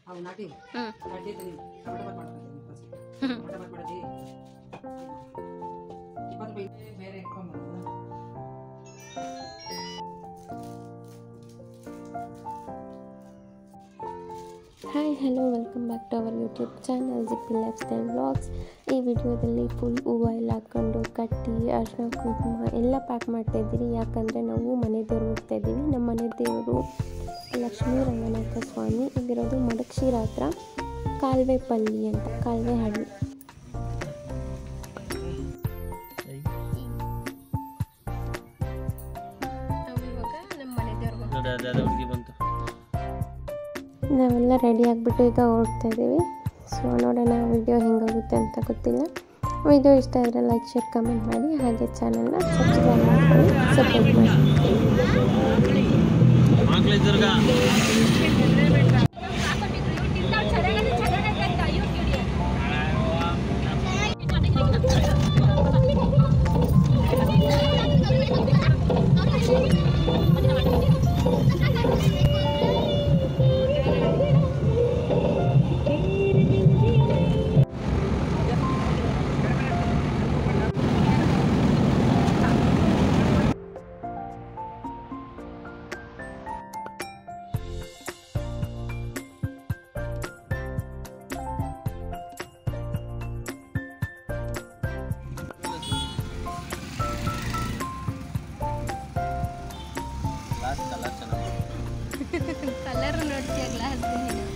ಅವು ನಾಟಿ ಹ್ಞೂ ನಾಟಿ ಐತೆ ನೀವು ಟೊಮೆಟೊ ಬಾತ್ ಮಾಡ್ಕೊಳ್ತೀನಿ ಫಸ್ಟ್ ಹ್ಞೂ ಟೊಮೆಟೊ ಬಾತ್ ಮಾಡಿದ್ವಿ ಇಪ್ಪತ್ತು ರೂಪಾಯಿ ಬೇರೆ ಇಟ್ಕೊಂಬರೋದು hi hello welcome back to our YouTube channel Zippy lifestyle vlogs ಈ ವಿಡಿಯೋದಲ್ಲಿ ಫುಲ್ ಹೂವು ಎಲ್ಲ ಹಾಕ್ಕೊಂಡು ಕಟ್ಟಿ ಅರ್ಶಿನ ಕುಂಕುಮ ಎಲ್ಲ ಪ್ಯಾಕ್ ಮಾಡ್ತಾ ಇದ್ದೀರಿ ಯಾಕಂದರೆ ನಾವು ಮನೆ ದೇವ್ರು ಹೋಗ್ತಾ ಇದ್ದೀವಿ ನಮ್ಮ ಮನೆ ದೇವರು ಲಕ್ಷ್ಮೀ ರಂಗನಾಥ ಸ್ವಾಮಿ ಇದಿರೋದು ಮಡಕ್ಷಿರ ಹತ್ರ ಕಾಲುವೆಪಲ್ಲಿ ಅಂತ ಕಾಲುವೆ ಹಳ್ಳಿ ನಾವು ಇವಾಗ ನಮ್ಮ ಮನೆ ದೇವ್ರಿಗೆ ನೋಡಿ ಅದೇ ಅದೇ ಹುಡುಗಿ ಬಂತು ನಾವೆಲ್ಲ ರೆಡಿ ಆಗಿಬಿಟ್ಟು ಈಗ ಹೊರಡ್ತಾ ಇದ್ದೀವಿ ಸೊ ನೋಡೋಣ ವಿಡಿಯೋ ಹೆಂಗಾಗುತ್ತೆ ಅಂತ ಗೊತ್ತಿಲ್ಲ ವಿಡಿಯೋ ಇಷ್ಟ ಆದರೆ ಲೈಕ್ ಶೇರ್ ಕಮೆಂಟ್ ಮಾಡಿ ಹಾಗೆ ಚಾನಲ್ನ ಸಬ್ಸ್ಕ್ರೈಬ್ ಮಾಡ್ಕೊಳ್ಳಿ ಸಪೋರ್ಟ್ ಮಾಡಿ ಮಕ್ಳು ದುರ್ಗ ಲಾಸ್ಟ್ ಕಲರ್ ಚೆನ್ನಾಗಿ ಕಲರ್ ನೋಡ್ತೀಯ ಗ್ಲಾಸ್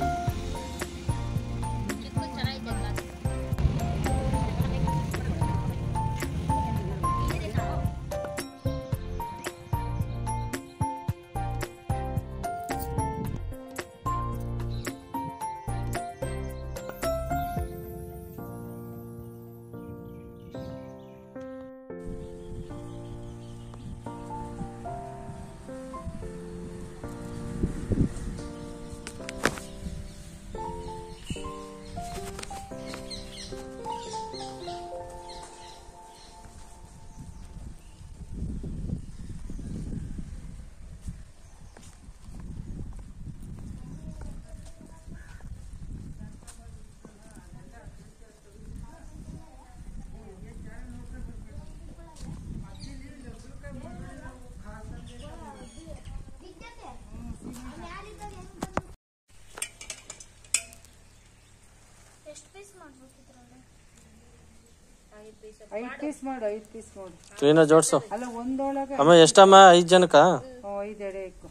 ಐದು ಪೀಸ್ ಮಾಡು ಐದು ಪೀಸ್ ಮಾಡು ಕ್ಲೀನಾಗಿ ಜೋಡಿಸು ಅಲ್ಲ ಒಂದೊಳಗೆ ಅಮ್ಮ ಎಷ್ಟಮ್ಮ ಐದು ಜನಕ್ಕ ಓ, ಐದು ಎಡೆ ಇಕ್ಕು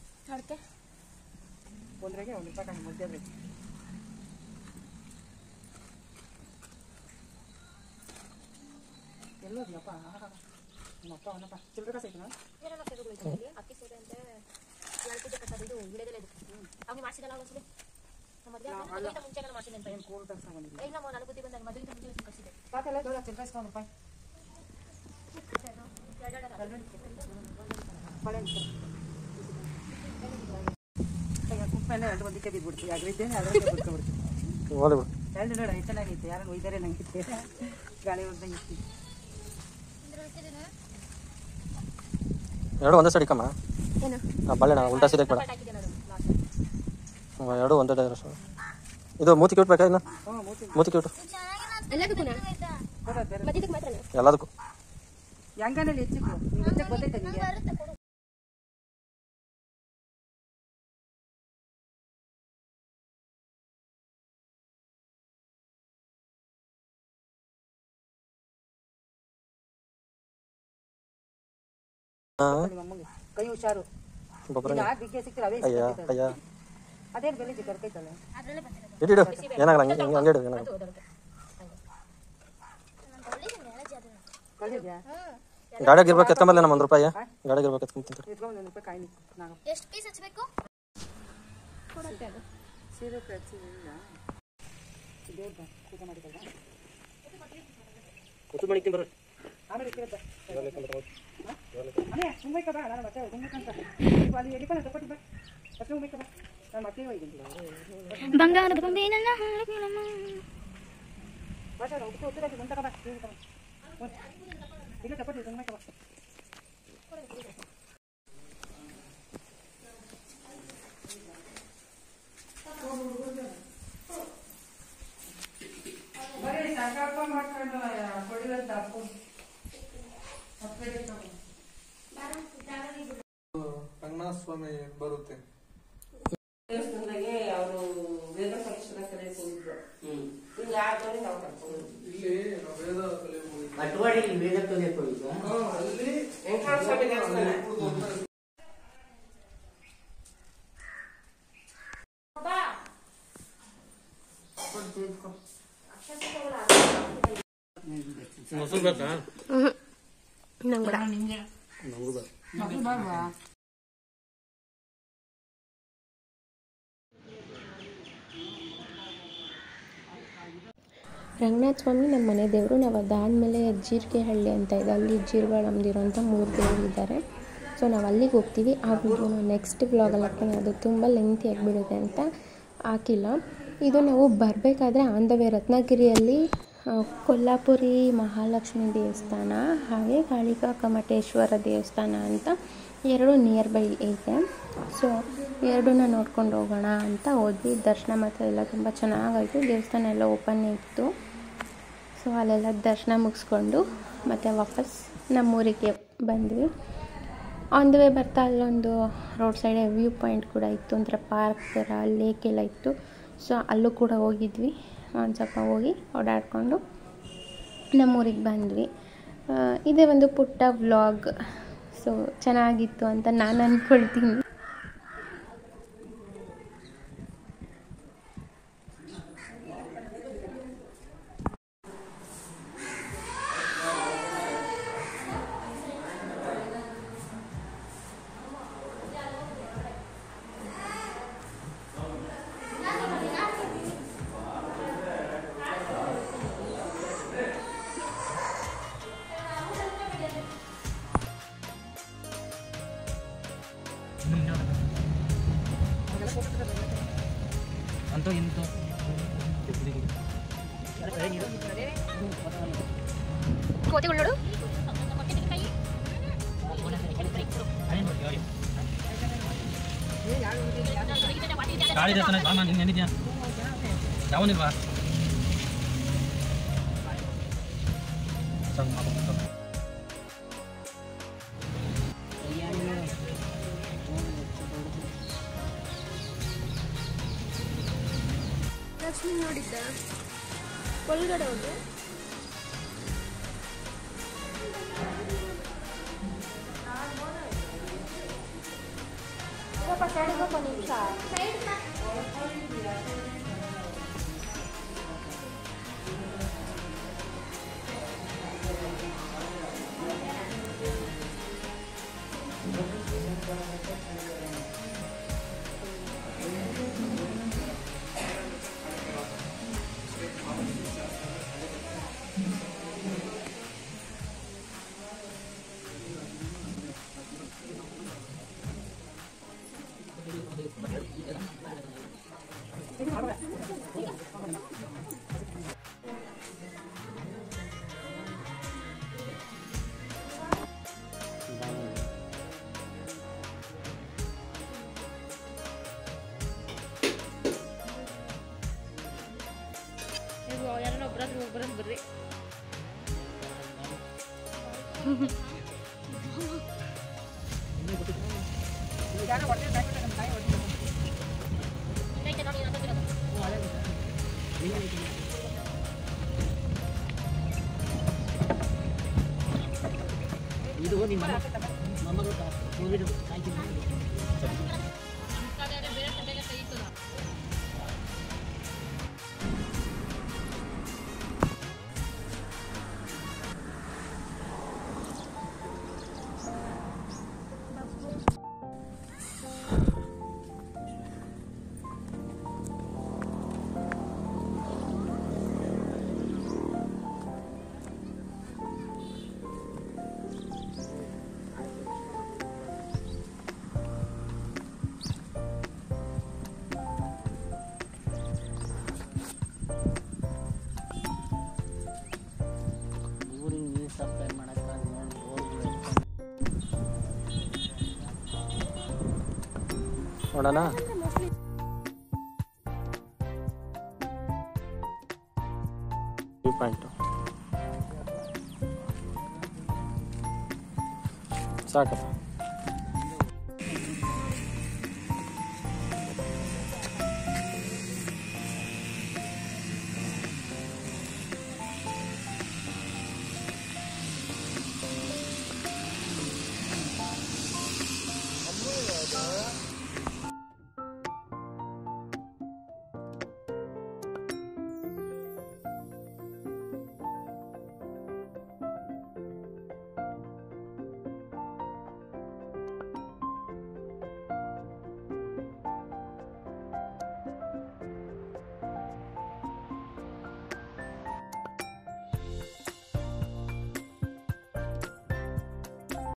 ಒಂದ್ರಾಗೆ ಒಂದು ರೂಪಾಯಿ ಕಾಣಿ ಮುದ್ದೆ ಬೇಕು ಎಲ್ಲೋದ್ನಪ್ಪ ನಮ್ಮಪ್ಪ ಅವನಪ್ಪ ಚಿಲ್ಲರೆ ಕಾಸು ಐತನ ಏನು ಕೂಲ್ ಕಾಸು ತಗೊಂಡಿಲ್ಲ ಪಾತೆಲ್ಲ ದೊಡ್ಡ ಚಿಲ್ಲರೆ ಕಾಸು ಒಂದು ರೂಪಾಯಿ ಬಳೆ ಇತ್ತು. ಅಯ್ಯೋ, ಕುಪ್ಪೆಲ್ಲ ಎರಡು ಒಂದಕ್ಕೆ ಬಿದ್ಬಿಡ್ತೀವಿ ಅದ್ರಿದ್ದೇನೆ ಅದ್ರಲ್ಲಿ ಬಿಡ್ಕೊಬಿಡ್ತೀವಿ ಹೋಲಿ ಬಿಡು ಎರಡು ನೋಡ ಚೆನ್ನಾಗಿತ್ತು ಯಾರು ಒಯ್ದಾರೆ ನಂಗಿತ್ತೆ ಗಾಳಿ ಹೊಡೆದಂಗೆ ಇತ್ತು ಎರಡು ಒಂದೇ ಸಡಿ ಕಮ್ಮ ಏನು ಆ ಬಳ್ಳೆಣ ಉಲ್ಟಾ ಸೀದಾ ಬೇಡ ಹ್ಮ್, ಎರಡು ಒಂದೇ ಡೈರೆಕ್ಷನ್ ಸರ್ ಇದು ಮೂತಿ ಕ್ಯೂಟ್ ಬೇಕಾ ಇನ್ನು ಹ್ಞೂ ಮೂತಿ ಮೂತಿ ಕ್ಯೂಟ್ ಎಲ್ಲದಕ್ಕೂ ಹೋದ ಬೇರೆ ಮಧ್ಯದಕ್ಕೆ ಮಾತ್ರ ಎಲ್ಲದಕ್ಕೂ ಹೆಂಗನಲ್ಲಿ ಹೆಚ್ಚಿತ್ತು ನಿಂಗೆ ಹೆಚ್ಚಕ್ಕೆ ಗೊತ್ತೈತೆ ನಿಮಗೆ ಹಾಂ ನಿಮ್ಮ ಅಮ್ಮಗೆ ಕೈ ಹುಷಾರು ಗೊಬ್ಬರ ಈಗ ಬಿಗ್ಗೆ ಸಿಕ್ಕಿದ್ರೆ ಅವೇ ಅಯ್ಯ ಸಿಕ್ಕಿರ್ತೈತೆ. ಅಯ್ಯ ಅದೇನು ಬೆಲೆ ಕರ್ಕೈತಲ್ಲ ಇಡಿಡು ಏನಾಗಲ್ಲ ಹಂಗೆ ಹಂಗೆ ಹಂಗೆ ಇಡು ಏನಾಗಲ್ಲ ಕಳಿದ್ಯಾ ಗಾಡಿಯಾಗ ಇರ್ಬೇಕು ಎತ್ಕೊಂಬಲ್ಲ ನಮ್ಮ ಒಂದು ರೂಪಾಯಿ ಗಾಡಿಯಾಗ ಇರ್ಬೇಕು ಎತ್ಕೊಂತೀನಿ ಇಟ್ಕೊಂಡು ಒಂದು ರೂಪಾಯಿ ಕಾಯಿ ನಿಕ್ಕು ನಾನು ಎಷ್ಟು ಪೀಸ್ ಹಚ್ಬೇಕು ಸೀರೆ ಕಳ್ಸಿಲ್ಲ ಇದೇ ಕೂತ ಮಾಡಿದ್ದಲ್ಲ ಕೂತು ಮಾಡಿದ್ದೀನಿ ಬರ್ರಿ ಆಮೇಲೆ ಇಕ್ಕಿರುತ್ತೆ ಅದೇ ಮುಂಬೈ ಕಬಾ ನಾನು ಮತ್ತೆ ಮುಂಬೈಕಂತ ಅಲ್ಲಿ ಎಡಿಕೊಂಡು ತಗೊಳ್ಳಿ ಬಾ ಮತ್ತೆ ಮುಂಬೈ ಕಬಾ ನಾನು ಮತ್ತೆ ಹೋಗಿದ್ದೀನಿ ಬಂಗಾರದ ಗೊಂಬೆನಲ್ಲ ಹಾಳಕ್ಕಿಲ್ಲಮ್ಮ. ಭಾಷೆ ಉತ್ತರ ಉತ್ತರ ಮುಂದೆ ಕಬಾ ಈಗ ತಗೊಳ್ಳಿ ಮುಂಬೈ ಕಬಾ ರಂಗನಾಥ ಸ್ವಾಮಿ ಬರುತ್ತೆ ದೇವಸ್ಥಾನದಾಗೆ ಅವರು ವೇದ ಪರೀಕ್ಷೆ ಕಲಿಯಕ್ಕೆ ಹೋಗಿದ್ರು ಹಿಂಗ ಆದ್ಮೇಲೆ ನಾವು ಕರ್ಕೊಂಡು ಇಲ್ಲಿ ನಾವು ವೇದ ಕಲಿಯಕ್ಕೆ ಹೋಗಿದ್ವಿ. ಬಟ್ವಾಡಿ ವೇದ ಕಲಿಯಕ್ಕೆ ಹೋಗಿದ್ವಾ ಹಾ, ಅಲ್ಲಿ ವೆಂಕಟರಮಣ ಸ್ವಾಮಿ ದೇವಸ್ಥಾನ ಮೊಸರು ಬೇಕಾ ನಂಗೆ ಬೇಡ ನಮಗೂ ಬೇಕು ರಂಗನಾಥ ಸ್ವಾಮಿ ನಮ್ಮ ಮನೆ ದೇವರು ನಾವು ಅದಾದಮೇಲೆ ಜೀರಿಗೆ ಹಳ್ಳಿ ಅಂತ ಇದೆ ಅಲ್ಲಿ ಜೀರುಗಳು ನಮ್ದಿರೋಂಥ ಮೂರು ದೇವರು ಇದ್ದಾರೆ ಸೊ ನಾವು ಅಲ್ಲಿಗೆ ಹೋಗ್ತೀವಿ ಆ ವಿಡಿಯೋನ ನೆಕ್ಸ್ಟ್ ಬ್ಲಾಗಲ್ಲಿ ಹಾಕ್ತೀನಿ ಅದು ತುಂಬ ಲೆಂತಿ ಆಗಿಬಿಡುತ್ತೆ ಅಂತ ಹಾಕಿಲ್ಲ ಇದು ನಾವು ಬರಬೇಕಾದ್ರೆ ಆನ್ ದ ವೇ ರತ್ನಗಿರಿಯಲ್ಲಿ ಆ, ಕೊಲ್ಲಾಪುರಿ ಮಹಾಲಕ್ಷ್ಮಿ ದೇವಸ್ಥಾನ ಹಾಗೆ ಕಾಳಿಕಾ ಕಮಟೇಶ್ವರ ದೇವಸ್ಥಾನ ಅಂತ ಎರಡು ನಿಯರ್ ಬೈ ಐತೆ ಸೊ ಎರಡನ್ನ ನೋಡ್ಕೊಂಡು ಹೋಗೋಣ ಅಂತ ಹೋದ್ವಿ ದರ್ಶನ ಮಾತ್ರ ಎಲ್ಲ ತುಂಬ ಚೆನ್ನಾಗಾಯಿತು ದೇವಸ್ಥಾನ ಎಲ್ಲ ಓಪನ್ ಇತ್ತು ಸೊ ಅಲ್ಲೆಲ್ಲ ದರ್ಶನ ಮುಗಿಸ್ಕೊಂಡು ಮತ್ತೆ ವಾಪಸ್ ನಮ್ಮೂರಿಗೆ ಬಂದ್ವಿ ಆನ್ ದ ವೇ ಬರ್ತಾ ಅಲ್ಲೊಂದು ರೋಡ್ ಸೈಡ್ ವ್ಯೂ ಪಾಯಿಂಟ್ ಕೂಡ ಇತ್ತು ಒಂಥರ ಪಾರ್ಕ್ ಥರ ಲೇಕ್ ಎಲ್ಲ ಇತ್ತು ಸೊ ಅಲ್ಲೂ ಕೂಡ ಹೋಗಿದ್ವಿ ಒಂದು ಸ್ವಲ್ಪ ಹೋಗಿ ಓಡಾಡಿಕೊಂಡು ನಮ್ಮೂರಿಗೆ ಬಂದ್ವಿ ಆ, ಇದೇ ಒಂದು ಪುಟ್ಟ ವ್ಲಾಗ್ ಸೊ ಚೆನ್ನಾಗಿತ್ತು ಅಂತ ನಾನು ಅಂದ್ಕೊಳ್ತೀನಿ ಅಂತೂ ಇಂತೂ ಕೋತಿಗಳು ಗಾಳಿ ದೇವಸ್ಥಾನ ಬಾ ನಾನು ನಿನ್ನೆ ಏನಿದ್ಯಾ ಯಾವನಿಲ್ವಾ ಸ್ವಲ್ಪ ಮಾಡ್ಕೊಂಡು ಸ್ವಲ್ಪ. ಲಕ್ಷ್ಮಿ ನೋಡಿದ್ದ ಒಳಗಡೆ ಹೋಗಿ ಯಾರನ್ನ ಒಬ್ಬರಾದ್ರೂ ಒಬ್ಬರನ್ನ ಬರ್ರಿ ಇದು ನಿಮ್ಮ ಮೊಮ್ಮಗಳು ಕೋವಿಡ್ ಕಾಯ್ತಿಲ್ಲ ಊರಿಗೆ ನೀರು ಸಪ್ಲೈ ಮಾಡೋಕ್ಕಾಗ ನೋಡಿ ನೋಡೋಣ ವ್ಯೂ ಪಾಯಿಂಟು ಸಾಕಪ್ಪ ಅಮ್ಮ